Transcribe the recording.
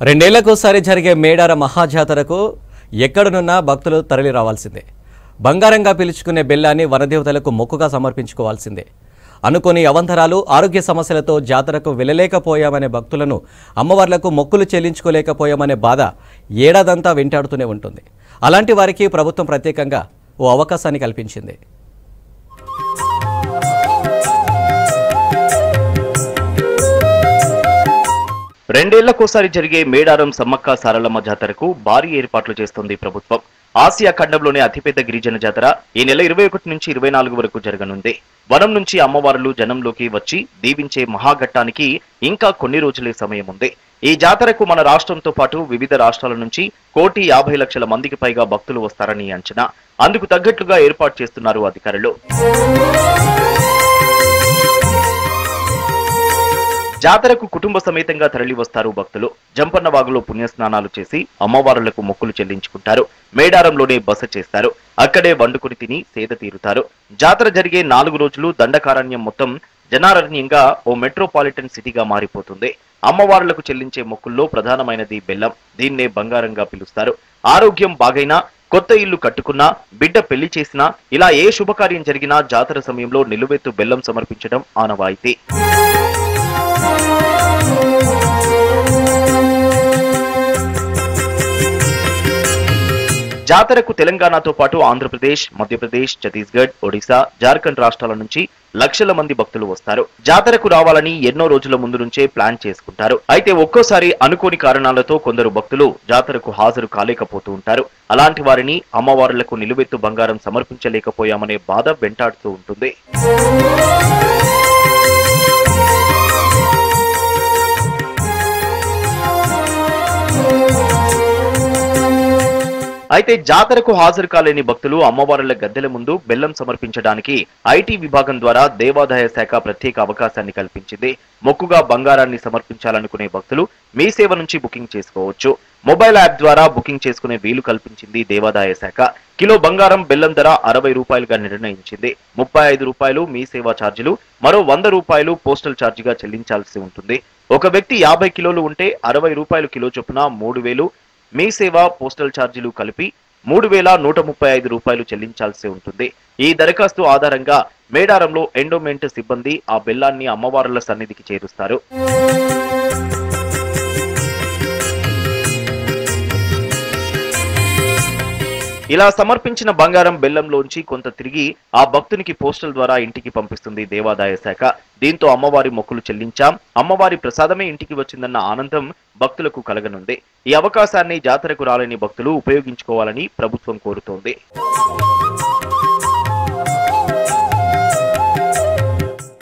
రెండేళ్లకోసారి జరిగే మేడార మహాజాతరకు ఎక్కడనున్నా భక్తులు తరలి రావాల్సిందే బంగారంగా పిలుచుకునే బెల్లాన్ని వనదేవతలకు మొక్కుగా సమర్పించుకోవాల్సిందే అనుకోని అవంతరాలు ఆరోగ్య సమస్యలతో జాతరకు వెళ్ళలేకపోయామనే భక్తులను అమ్మవార్లకు మొక్కులు చెల్లించుకోలేకపోయామనే బాధ ఏడాదంతా వెంటాడుతూనే ఉంటుంది అలాంటి వారికి ప్రభుత్వం ప్రత్యేకంగా ఓ అవకాశాన్ని కల్పించింది రెండేళ్లకోసారి జరిగే మేడారం సమ్మక్క సారలమ్మ జాతరకు భారీ ఏర్పాట్లు చేస్తోంది ప్రభుత్వం ఆసియా ఖండంలోనే అతిపెద్ద గిరిజన జాతర ఈ నెల ఇరవై ఒకటి నుంచి ఇరవై నాలుగు వరకు జరగనుంది వనం నుంచి అమ్మవార్లు జనంలోకి వచ్చి దీవించే మహాఘట్టానికి ఇంకా కొన్ని రోజులే సమయం ఉంది ఈ జాతరకు మన రాష్ట్రంతో పాటు వివిధ రాష్ట్రాల నుంచి కోటి యాభై లక్షల మందికి పైగా భక్తులు వస్తారని అంచనా అందుకు తగ్గట్లుగా ఏర్పాటు చేస్తున్నారు అధికారులు జాతరకు కుటుంబ సమేతంగా తరలి వస్తారు భక్తులు జంపన్న వాగులో పుణ్యస్నానాలు చేసి అమ్మవారులకు మొక్కులు చెల్లించుకుంటారు మేడారంలోనే బస చేస్తారు అక్కడే వండుకుని తిని సేద తీరుతారు జాతర జరిగే నాలుగు రోజులు దండకారణ్యం మొత్తం జనారణ్యంగా ఓ మెట్రోపాలిటన్ సిటీగా మారిపోతుంది అమ్మవారులకు చెల్లించే మొక్కుల్లో ప్రధానమైనది బెల్లం దీన్నే బంగారంగా పిలుస్తారు ఆరోగ్యం బాగైనా కొత్త ఇల్లు కట్టుకున్నా బిడ్డ పెళ్లి చేసినా ఇలా ఏ శుభకార్యం జరిగినా జాతర సమయంలో నిలువెత్తు బెల్లం సమర్పించడం ఆనవాయితీ జాతరకు తెలంగాణతో పాటు ఆంధ్రప్రదేశ్ మధ్యప్రదేశ్ ఛత్తీస్గఢ్ ఒడిశా జార్ఖండ్ రాష్ట్రాల నుంచి లక్షల మంది భక్తులు వస్తారు జాతరకు రావాలని ఎన్నో రోజుల ముందు నుంచే ప్లాన్ చేసుకుంటారు అయితే ఒక్కోసారి అనుకోని కారణాలతో కొందరు భక్తులు జాతరకు హాజరు కాలేకపోతూ ఉంటారు అలాంటి వారిని అమ్మవారులకు నిలువెత్తు బంగారం సమర్పించలేకపోయామనే బాధ వెంటాడుతూ ఉంటుంది అయితే జాతరకు హాజరు కాలేని భక్తులు అమ్మవారుల గద్దెల ముందు బెల్లం సమర్పించడానికి ఐటీ విభాగం ద్వారా దేవాదాయ శాఖ ప్రత్యేక అవకాశాన్ని కల్పించింది మొక్కుగా బంగారాన్ని సమర్పించాలనుకునే భక్తులు మీ సేవ నుంచి బుకింగ్ చేసుకోవచ్చు మొబైల్ యాప్ ద్వారా బుకింగ్ చేసుకునే వీలు కల్పించింది దేవాదాయ శాఖ కిలో బంగారం బెల్లం ధర అరవై రూపాయలుగా నిర్ణయించింది ముప్పై ఐదు రూపాయలు మీ సేవా ఛార్జీలు మరో వంద రూపాయలు పోస్టల్ ఛార్జీగా చెల్లించాల్సి ఉంటుంది ఒక వ్యక్తి యాభై కిలోలు ఉంటే అరవై రూపాయలు కిలో చొప్పున మూడు వేలు మీ సేవ పోస్టల్ ఛార్జీలు కలిపి మూడు వేల నూట ముప్పై ఐదు రూపాయలు చెల్లించాల్సి ఉంటుంది ఈ దరఖాస్తు ఆధారంగా మేడారంలో ఎండోమెంట్ సిబ్బంది ఆ బెల్లాన్ని అమ్మవారుల సన్నిధికి చేరుస్తారు ఇలా సమర్పించిన బంగారం బెల్లంలోంచి కొంత తిరిగి ఆ భక్తునికి పోస్టల్ ద్వారా ఇంటికి పంపిస్తుంది దేవాదాయ శాఖ దీంతో అమ్మవారి మొక్కులు చెల్లించాం అమ్మవారి ప్రసాదమే ఇంటికి వచ్చిందన్న ఆనందం భక్తులకు కలగనుంది ఈ అవకాశాన్ని జాతరకు రాలేని భక్తులు ఉపయోగించుకోవాలని ప్రభుత్వం కోరుతోంది